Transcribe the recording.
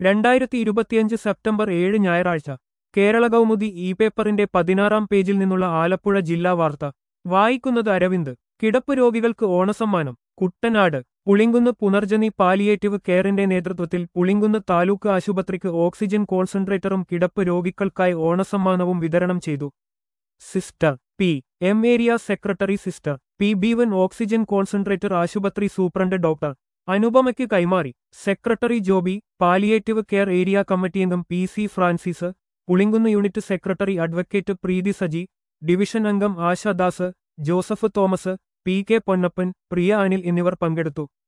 രണ്ടായിരത്തി ഇരുപത്തിയഞ്ച് സെപ്റ്റംബർ ഏഴ് ഞായറാഴ്ച കേരള കൗമുദി ഇ പേപ്പറിന്റെ പതിനാറാം പേജിൽ നിന്നുള്ള ആലപ്പുഴ ജില്ലാ വാർത്ത വായിക്കുന്നത് അരവിന്ദ് കിടപ്പ് രോഗികൾക്ക് ഓണസമ്മാനം കുട്ടനാട് പുളിങ്കുന്ന് പുനർജനി പാലിയേറ്റീവ് കെയറിന്റെ നേതൃത്വത്തിൽ പുളിങ്കുന്ന് താലൂക്ക് ആശുപത്രിക്ക് ഓക്സിജൻ കോൺസെൻട്രേറ്ററും കിടപ്പ് രോഗികൾക്കായി ഓണസമ്മാനവും വിതരണം ചെയ്തു sister P M area secretary sister P Beevan oxygen concentrator ആശുപത്രി സൂപ്രണ്ട് ഡോക്ടർ അനുപമയ്ക്ക് കൈമാറി secretary Joby palliative care area committee അംഗം P C Francis Pulinkunnu unit secretary advocate Preethi Saji division അംഗം Ashadas Joseph Thomas P K Ponnappan Priya Anil എന്നിവർ പങ്കെടുത്തു